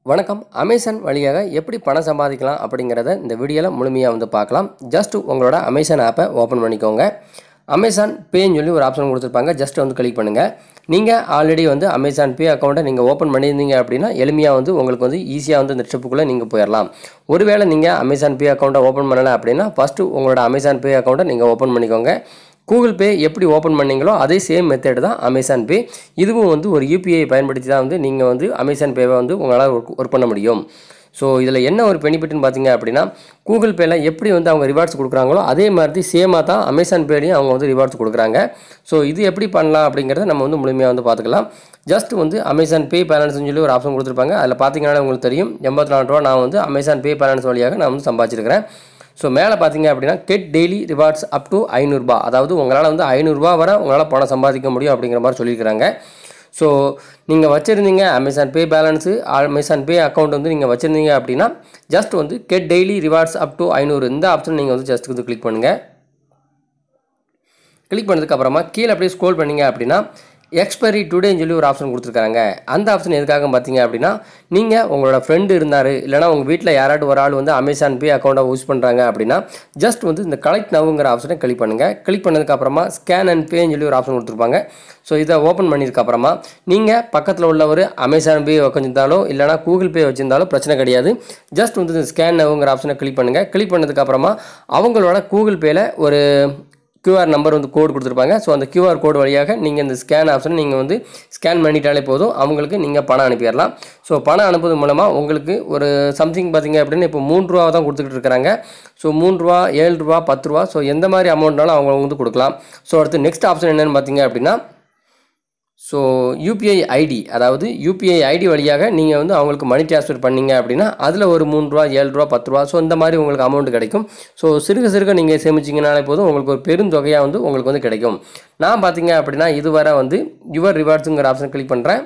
வணக்கம் அமேசான் வழியாக எப்படி பணம் சம்பாதிக்கலாம் அப்படிங்கிறத இந்த வீடியோவில் முழுமையாக வந்து பார்க்கலாம் ஜஸ்ட் உங்களோட அமேசான் ஆப்பை ஓப்பன் பண்ணிக்கோங்க அமேசான் பேன்னு சொல்லி ஒரு ஆப்ஷன் கொடுத்துருப்பாங்க ஜஸ்ட் வந்து கிளிக் பண்ணுங்கள் நீங்கள் ஆல்ரெடி வந்து அமேசான் பே அக்கௌண்ட்டை நீங்கள் ஓப்பன் பண்ணியிருந்தீங்க அப்படின்னா எளிமையாக வந்து உங்களுக்கு வந்து ஈஸியாக வந்து இந்த ட்ரிப்புக்குள்ளே நீங்கள் போயிடலாம் ஒருவேளை நீங்கள் அமேசான் பே அக்கௌண்ட்டை ஓப்பன் பண்ணலை அப்படின்னா ஃபஸ்ட்டு உங்களோட அமேசான் பே அக்கௌண்ட்டை நீங்கள் ஓப்பன் பண்ணிக்கோங்க கூகுள் பே எப்படி ஓப்பன் பண்ணீங்களோ அதே சேம் மெத்தட் தான் அமேசான் பே இதுவும் வந்து ஒரு யூபிஐ பயன்படுத்தி தான் வந்து நீங்கள் வந்து அமேசான் பேவை வந்து உங்களால் ஒர்க் ஒர்க் பண்ண முடியும் ஸோ இதில் என்ன ஒரு பெனிஃபிட்னு பார்த்தீங்க அப்படின்னா கூகுள் பேல எப்படி வந்து அவங்க ரிவார்ட்ஸ் கொடுக்குறாங்களோ அதே மாதிரி சேமாக தான் அமேசான் பேலையும் அவங்க வந்து ரிவார்ட்ஸ் கொடுக்குறாங்க ஸோ இது எப்படி பண்ணலாம் அப்படிங்கிறத நம்ம வந்து முழுமையாக வந்து பார்த்துக்கலாம் ஜஸ்ட் வந்து அமேசான் பே பேலன்ஸ்னு சொல்லி ஒரு ஆப்ஷன் கொடுத்துருப்பாங்க அதில் பார்த்தீங்கன்னா உங்களுக்கு தெரியும் எண்பத்தி நாலு ரூபா நான் வந்து அமேசான் பே பேலன்ஸ் வழியாக நான் வந்து சம்பாதிச்சிருக்கிறேன் ஸோ மேலே பார்த்தீங்க அப்படின்னா get daily rewards up to ஐநூறுரூபா அதாவது உங்களால் வந்து ஐநூறுரூவா வரை உங்களால் பணம் சம்பாதிக்க முடியும் அப்படிங்கிற மாதிரி சொல்லியிருக்கிறாங்க ஸோ நீங்கள் வச்சுருந்தீங்க Amazon Pay balance Amazon Pay account வந்து நீங்கள் வச்சுருந்தீங்க அப்படின்னா ஜஸ்ட் வந்து get daily rewards up to ஐநூறு இந்த ஆப்ஷன் நீங்கள் வந்து ஜஸ்ட் வந்து கிளிக் பண்ணுங்கள் கிளிக் பண்ணதுக்கு அப்புறமா கீழே அப்படியே ஸ்க்ரோல் பண்ணீங்க அப்படின்னா எக்ஸ்பைரி டுடேன்னு சொல்லி ஒரு ஆப்ஷன் கொடுத்துருக்காங்க அந்த ஆப்ஷன் எதுக்காக பார்த்தீங்க அப்படின்னா நீங்கள் உங்களோட ஃப்ரெண்டு இருந்தார் இல்லைனா உங்கள் வீட்டில் யாராட்டும் ஒரு ஆள் வந்து அமேசான் பே அக்கௌண்ட்டை யூஸ் பண்ணுறாங்க அப்படின்னா ஜஸ்ட் வந்து இந்த கலெக்ட் நவுங்கிற ஆப்ஷனை கிளிக் பண்ணுங்கள் கிளிக் பண்ணதுக்கு அப்புறமா ஸ்கேன் அண்ட் பேன்னு சொல்லி ஒரு ஆப்ஷன் கொடுத்துருப்பாங்க ஸோ இதை ஓப்பன் பண்ணியிருக்க அப்புறமா நீங்கள் பக்கத்தில் உள்ள ஒரு அமேசான் பே வச்சிருந்தாலோ இல்லைனா கூகுள் பே வச்சிருந்தாலும் பிரச்சனை கிடையாது ஜஸ்ட் வந்து இந்த ஸ்கேன் நவுங்கிற ஆப்ஷனை கிளிக் பண்ணுங்கள் கிளிக் பண்ணதுக்கு அப்புறமா அவங்களோட கூகுள் பேல ஒரு கியூஆர் நம்பர் வந்து கோடு கொடுத்துருப்பாங்க ஸோ அந்த கியூஆர் கோடு வழியாக நீங்கள் இந்த ஸ்கேன் ஆப்ஷன் நீங்கள் வந்து ஸ்கேன் பண்ணிட்டாலே போதும் அவங்களுக்கு நீங்கள் பணம் அனுப்பிடலாம் ஸோ பணம் அனுப்புவது மூலமாக உங்களுக்கு ஒரு சம்திங் பார்த்தீங்க அப்படின்னா இப்போ மூணு ரூபா தான் கொடுத்துக்கிட்டு இருக்கிறாங்க ஸோ மூணு ரூபா ஏழு ரூபா பத்து ரூபா ஸோ எந்த மாதிரி அமௌண்ட்னாலும் அவங்க வந்து கொடுக்கலாம் ஸோ அடுத்து நெக்ஸ்ட் ஆப்ஷன் என்னென்னு பார்த்தீங்க அப்படின்னா ஸோ யூபிஐ ஐடி அதாவது யூபிஐ ஐடி வழியாக நீங்கள் வந்து அவங்களுக்கு மணி ட்ரான்ஸ்ஃபர் பண்ணீங்க அப்படின்னா அதில் ஒரு மூணு ரூபா ஏழு ரூபா பத்து ரூபா ஸோ இந்த மாதிரி உங்களுக்கு அமௌண்ட் கிடைக்கும் ஸோ சிறுக சிறுக நீங்கள் சேமிச்சிங்கனாலே போதும் உங்களுக்கு ஒரு பெருந்தொகையாக வந்து உங்களுக்கு வந்து கிடைக்கும் நான் பார்த்தீங்க அப்படின்னா இதுவரை வந்து யுவர் ரிவார்ட்ஸுங்கிற ஆப்ஷன் கிளிக் பண்ணுறேன்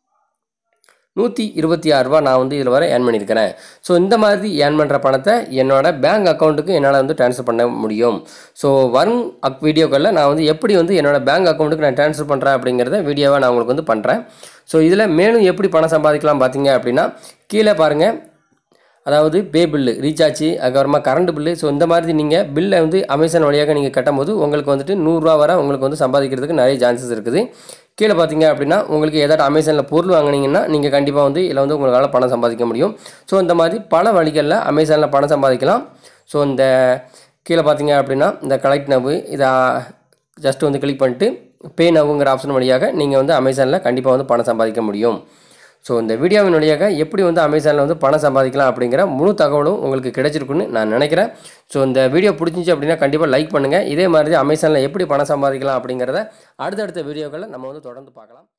நூற்றி இருபத்தி ஆறு ரூபா நான் வந்து இதில் வர ஏர்ன் பண்ணியிருக்கிறேன் ஸோ இந்த மாதிரி ஏர்ன் பண்ணுற பணத்தை என்னோட பேங்க் அக்கௌண்ட்டுக்கு என்னால் வந்து ட்ரான்ஸ்ஃபர் பண்ண முடியும் ஸோ வரும் அக் வீடியோக்களில் நான் வந்து எப்படி வந்து என்னோட பேங்க் அக்கௌண்ட்டுக்கு நான் ட்ரான்ஸ்ஃபர் பண்ணுறேன் அப்படிங்கிறத வீடியோவை நான் உங்களுக்கு வந்து பண்ணுறேன் ஸோ இதில் மேலும் எப்படி பணம் சம்பாதிக்கலாம் பார்த்தீங்க அப்படின்னா கீழே பாருங்கள் அதாவது பே பில்லு ரீசார்ஜ் அதுக்கப்புறமா கரண்ட் பில்லு ஸோ இந்த மாதிரி நீங்கள் பில்லை வந்து அமேசான் வழியாக நீங்கள் கட்டும்போது உங்களுக்கு வந்துட்டு நூறுரூவா வரை உங்களுக்கு வந்து சம்பாதிக்கிறதுக்கு நிறைய சான்சஸ் இருக்குது கீழே பார்த்தீங்க அப்படின்னா உங்களுக்கு ஏதாட்டும் அமேசானில் பொருள் வாங்கினீங்கன்னா நீங்கள் கண்டிப்பாக வந்து இதில் வந்து உங்களால் பணம் சம்பாதிக்க முடியும் ஸோ இந்த மாதிரி பல வழிகளில் அமேசானில் பணம் சம்பாதிக்கலாம் ஸோ இந்த கீழே பார்த்தீங்க அப்படின்னா இந்த கலெக்ட் நவு இதை ஜஸ்ட் வந்து கிளிக் பண்ணிட்டு பே நவுங்கிற ஆப்ஷன் வழியாக நீங்கள் வந்து அமேசானில் கண்டிப்பாக வந்து பணம் சம்பாதிக்க முடியும் ஸோ இந்த வீடியோவின் வழியாக எப்படி வந்து அமேசானில் வந்து பணம் சம்பாதிக்கலாம் அப்படிங்கிற முழு தகவலும் உங்களுக்கு கிடைச்சிருக்குன்னு நான் நினைக்கிறேன் ஸோ இந்த வீடியோ பிடிச்சிச்சு அப்படின்னா கண்டிப்பாக லைக் பண்ணுங்கள் இதே மாதிரி அமேசானில் எப்படி பணம் சம்பாதிக்கலாம் அப்படிங்கிறத அடுத்தடுத்த வீடியோக்களில் நம்ம வந்து தொடர்ந்து பார்க்கலாம்